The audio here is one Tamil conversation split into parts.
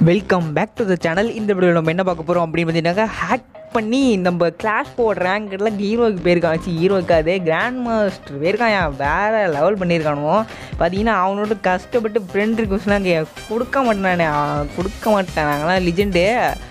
Welcome back to the channel இந்த வீடியோ நம்ம என்ன பார்க்க போகிறோம் அப்படின்னு பார்த்தீங்கன்னா ஹேக் பண்ணி நம்ம கிளாஸ் போர்ட் ரேங்க்ல ஹீரோக்கு போயிருக்கான் வச்சு ஹீரோக்கு அது கிராண்ட் மாஸ்டர் போயிருக்கான் வேறு லெவல் பண்ணியிருக்கானுவோ பார்த்தீங்கன்னா அவனோட கஷ்டப்பட்டு ஃப்ரெண்ட் ரிக்வஸ்ட்லாம் கே கொடுக்க மாட்டேனானே அவன் கொடுக்க மாட்டேன் நாங்களாம் லிஜெண்டு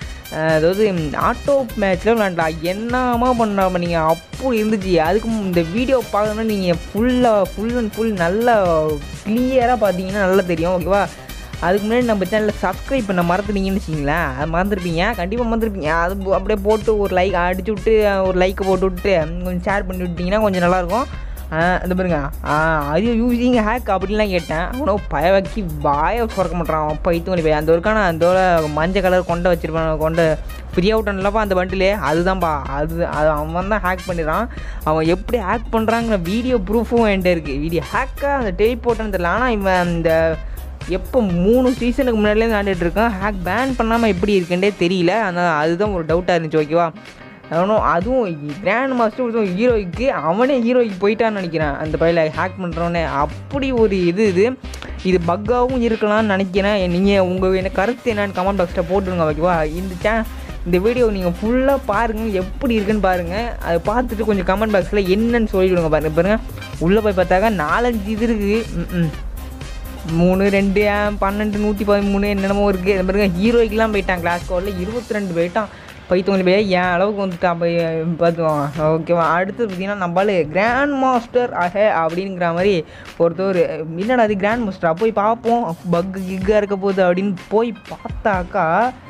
அதாவது ஆட்டோ மேட்ச்சில் விளாண்டா என்னமா பண்ணாம நீங்கள் அப்போ இருந்துச்சு அதுக்கு இந்த வீடியோ பார்க்கணுன்னா நீங்கள் ஃபுல்லாக ஃபுல் அண்ட் ஃபுல் நல்லா கிளியராக பார்த்தீங்கன்னா நல்லா தெரியும் ஓகேவா அதுக்கு முன்னாடி நம்ம சேனலில் சப்ஸ்கிரைப் பண்ண மறந்துட்டீங்கன்னு வச்சிங்களேன் அது மறந்துருப்பீங்க கண்டிப்பாக மறந்துருப்பீங்க அது போ- அப்படியே போட்டு ஒரு லைக் அடிச்சு விட்டு ஒரு லைக்கை போட்டு விட்டு கொஞ்சம் ஷேர் பண்ணி விட்டிங்கன்னா கொஞ்சம் நல்லாயிருக்கும் இந்த பாருங்க அது யூஸிங் ஹேக் அப்படின்லாம் கேட்டேன் அவனும் பய வைக்கி வாயை சுரக்க மாட்டான் அவன் பைத்து போய் அந்த ஒருக்கான அந்த மஞ்சள் கலர் கொண்டை வச்சிருப்பான் கொண்ட ஃப்ரீ அவுட்லப்பா அந்த பண்டிலே அதுதான்ப்பா அது அது அவன் தான் ஹேக் பண்ணிடுறான் அவன் எப்படி ஹேக் பண்ணுறாங்கிற வீடியோ ப்ரூஃபும் என்கிட்ட இருக்குது வீடியோ ஹேக்காக அந்த டெலிபோர்ட்னு தெரியல ஆனால் இவன் இந்த எப்போ மூணு சீசனுக்கு முன்னாடியே விளாண்டுட்டு இருக்கான் ஹேக் பேன் பண்ணாமல் எப்படி இருக்குன்றே தெரியல ஆனால் அதுதான் ஒரு டவுட்டாக இருந்துச்சு ஓகேவா அவனும் அதுவும் கிராண்ட் மாஸ்டர் ஹீரோய்க்கு அவனே ஹீரோய்க்கு போயிட்டான்னு நினைக்கிறேன் அந்த பையில ஹேக் பண்ணுறவனே அப்படி ஒரு இது இது இது பக்காவும் இருக்கலாம்னு நினைக்கிறேன் நீங்கள் உங்கள் என்ன கருத்து என்னன்னு கமெண்ட் பாக்ஸில் போட்டுருங்க ஓகேவா இந்த சே இந்த வீடியோ நீங்கள் ஃபுல்லாக பாருங்கள் எப்படி இருக்குன்னு பாருங்கள் அதை பார்த்துட்டு கொஞ்சம் கமெண்ட் பாக்ஸில் என்னன்னு சொல்லிவிடுங்க பாருங்க பாருங்கள் உள்ளே போய் பார்த்தாக்கா நாலஞ்சு இது இருக்குது ம் மூணு ரெண்டு ஆ, பன்னெண்டு நூற்றி பதிமூணு என்னென்னமோ இருக்குது அது பாருங்க ஹீரோய்க்கெலாம் போயிட்டான் கிளாஸ் கோடில் இருபத்தி ரெண்டு போயிட்டான் பைத்தவங்க போய் என் அளவுக்கு வந்துட்டான் போய் பார்த்துக்குவான் ஓகேவா அடுத்து பார்த்தீங்கன்னா நம்மளால கிராண்ட் மாஸ்டர் அஹ அப்படிங்கிற மாதிரி ஒருத்தர் என்னடா அது கிராண்ட் மாஸ்டரா போய் பார்ப்போம் பக்கு கிக்காக இருக்க போகுது அப்படின்னு போய் பார்த்தாக்கா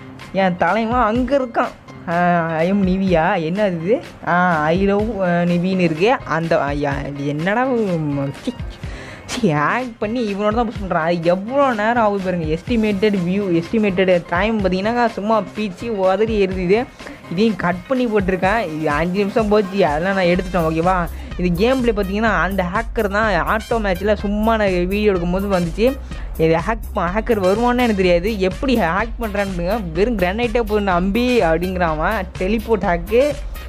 என் தலைவன் அங்கே இருக்கான் ஐஎம் நிவியா என்ன இது ஐ லவ் நிவின்னு இருக்கு அந்த ஐயா, இது என்னடா உம், சி, சி ஹேக் பண்ணி இவனோட தான் புஷ் பண்ணுறான் அது எவ்வளோ நேரம் ஆகுது பாருங்க எஸ்டிமேட்டட் வியூ எஸ்டிமேட்டட் டைம் பார்த்தீங்கன்னா சும்மா பீச்சு உதறி எரியுது இதையும் கட் பண்ணி போட்டிருக்கேன் இது அஞ்சு நிமிஷம் போச்சு அதெல்லாம் நான் எடுத்துட்டேன் ஓகேவா இது கேம் பிளே பார்த்தீங்கன்னா அந்த ஹேக்கர் தான் ஆட்டோ மேட்ச்சில் சும்மா நான் வீடியோ எடுக்கும்போது வந்துச்சு இது ஹேக் ஹேக்கர் வருவான்னு எனக்கு தெரியாது எப்படி ஹேக் பண்ணுறான்னு வெறும் கிரானைட்டே போட்டு அம்பி அப்படிங்கிறான் டெலிபோர்ட் ஹேக்கு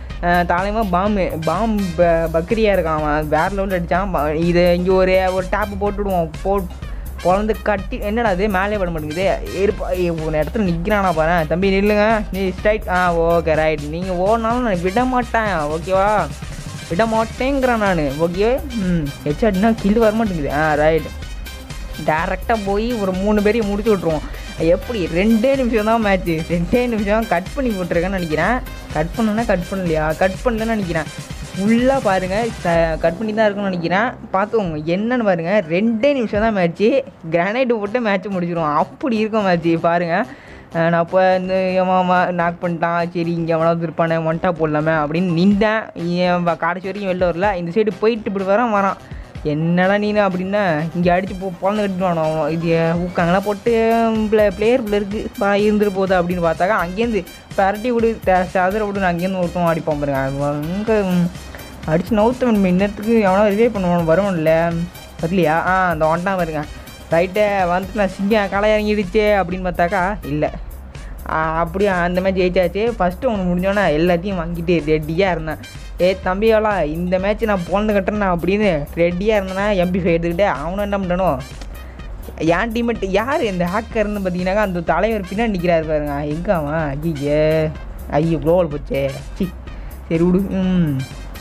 தலைமா பாம்பு பாம்பு பக்ரியா இருக்கான் அவன் வேற லெவலில் அடித்தான் இது இங்கே ஒரு ஒரு டேப்பு போட்டுவிடுவோம் போ பொழந்து கட்டி என்னடா அது மேலே விட மாட்டேங்குது இருப்பா ஏய், ஒரு இடத்துல நிற்கிறானா பாரு தம்பி நில்லுங்க நீ ஸ்ட்ரைட் ஆ ஓகே ரைட் நீங்கள் ஓடினாலும் நான் விட மாட்டேன் ஓகேவா விட மாட்டேங்கிறேன் நான் ஓகே ம் ஹெச்ஆட்னா கில் வர மாட்டேங்குது ஆ ரைட் டேரெக்டாக போய் ஒரு மூணு பேரையும் முடிச்சு விட்ருவோம் எப்படி ரெண்டே நிமிஷம் தான் மேட்ச்சு ரெண்டே நிமிஷம் கட் பண்ணி போட்டிருக்கேன்னு நினைக்கிறேன் கட் பண்ணனா கட் பண்ணலையா கட் பண்ணலன்னு நினைக்கிறேன் ஃபுல்லாக பாருங்கள் கட் பண்ணி தான் இருக்குன்னு நினைக்கிறேன் பார்த்துக்கோங்க என்னன்னு பாருங்கள் ரெண்டே நிமிஷம் தான் மேட்ச்சு கிரானைட் போட்டு மேட்ச் முடிச்சிருவோம் அப்படி இருக்கும் மேட்ச்சு பாருங்கள் அஹ் நான் இப்போ இந்த ஏமா நாக் பண்ணிட்டான் சரி இங்கே எவனாவது இருப்பானே ஒன்ட்டா போடலாமே அப்படின்னு நின்றேன் ஏன் வ- கடைசி வரைக்கும் வெளில வரல இந்த சைடு போயிட்டு இப்படி வரான் வரான் என்னடா நீனு அப்படின்னா இங்கே அடித்து போ பிறந்து கட்டிட்டு அவன் இது ஊக்காங்கலாம் போட்டு பிளே பிளேயர் பிள்ளை இருக்குது பா இருந்துட்டு போகுது அப்படின்னு பார்த்தாக்கா அங்கேருந்து பரட்டி விடு சதுர விடு அங்கேருந்து ஒருத்தவன் அடிப்பான் பாருங்க அங்கே அடிச்சு நவுத்தவன் இன்னத்துக்கு எவனா ரிவே பண்ணுவான் வருவான்ல வரலையா ஆ அந்த ஒன்ட்டான் பாருங்க ரைட்டே வந்துட்டு நான் சிங்கம் களை இறங்கிடுச்சே அப்படின்னு பார்த்தாக்கா இல்லை அப்படியே அந்த மேட்ச் ஜெயிச்சாச்சு ஃபஸ்ட்டு ஒன்று முடிஞ்சோன்னே எல்லாத்தையும் வாங்கிட்டு ரெடியாக இருந்தேன் ஏ தம்பியாளா இந்த மேட்ச் நான் போனது கட்டுறேன் அப்படின்னு ரெடியாக இருந்தேன்னா எம்பி ஃபைவ் எடுத்துக்கிட்டு அவனும் என்ன பண்ணணும் என் டீமெட் யார் இந்த ஹேக்கர்னு பார்த்தீங்கன்னாக்கா அந்த தலைவர் பின்னாடி நிற்கிறாரு பாருங்க எங்கே அவன் ஐயே ஐயோ குளோவல் போச்சே சி சரி விடு ம்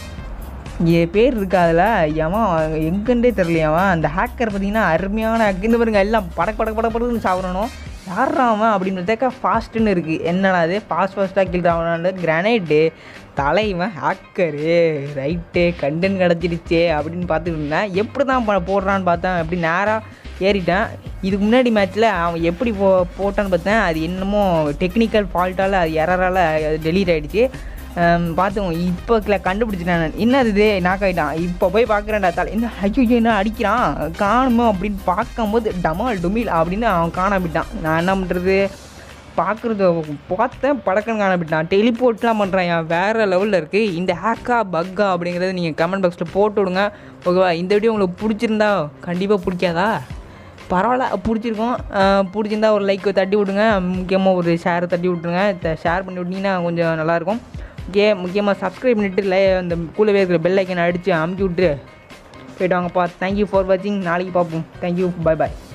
என் பேர் இருக்கா அதில் எவன் எங்கன்றே தெரியலையாவன் அந்த ஹேக்கர் பார்த்தீங்கன்னா அருமையான hack. இந்த பாருங்க எல்லாம் படக் படக் படக் படக்குன்னு சாப்பிடணும் யாரா அவன் அப்படின்றதுக்கா ஃபாஸ்ட்டுன்னு இருக்குது என்னடா அது ஃபாஸ்ட் ஃபாஸ்ட்டாக கில் ஆகணும் கிரானைட்டு தலைவன் ஹேக்கரு ரைட்டு கண்டென்ட் கிடச்சிருச்சே அப்படின்னு பார்த்துட்டு இருந்தேன் எப்படி தான் ப- போடுறான்னு பார்த்தேன் அப்படி நேராக ஏறிட்டேன் இதுக்கு முன்னாடி மேட்ச்சில் அவன் எப்படி போ போட்டான்னு பார்த்தேன் அது என்னமோ டெக்னிக்கல் ஃபால்ட்டால் அது எரரால் அது டெலீட் ஆகிடுச்சு பார்த்துக்கோ இப்போ கண்டுபிடிச்சிட்டேன் நான். என்ன இது நாக் ஆகிட்டான் இப்போ போய் பார்க்குறேன்டா தலை இந்த ஐயோ என்ன அடிக்கிறான் காணுமோ அப்படின்னு பார்க்கும்போது டமால் டுமில் அப்படின்னு அவன் காணாமட்டான் நான் என்ன பண்ணுறது பார்க்குறது பார்த்தேன் படக்குன்னு காணாமட்டான் டெலிபோர்ட்லாம் பண்ணுறான் என் வேறு லெவலில் இருக்குது இந்த ஹேக்கா பக்கா அப்படிங்கிறத நீங்கள் கமெண்ட் பாக்ஸில் போட்டு விடுங்க ஓகேவா இந்த வீடியோ உங்களுக்கு பிடிச்சிருந்தா கண்டிப்பாக பிடிக்காதா பரவாயில்ல பிடிச்சிருக்கோம் அஹ் பிடிச்சிருந்தா ஒரு லைக் தட்டி விடுங்க முக்கியமாக ஒரு ஷேர் தட்டி விட்ருங்க ஷேர் பண்ணி விட்டிங்கன்னா கொஞ்சம் நல்லாயிருக்கும் ஓகே முக்கியமாக சப்ஸ்கிரைப் பண்ணிட்டு லை அந்த கூடவே இருக்கிற பெல் ஐக்கன் அடித்து அமுக்கி விட்டு போயிட்டு வாங்கப்பா தேங்க்யூ ஃபார் வாட்சிங் நாளைக்கு பார்ப்போம் தேங்க்யூ பை பாய்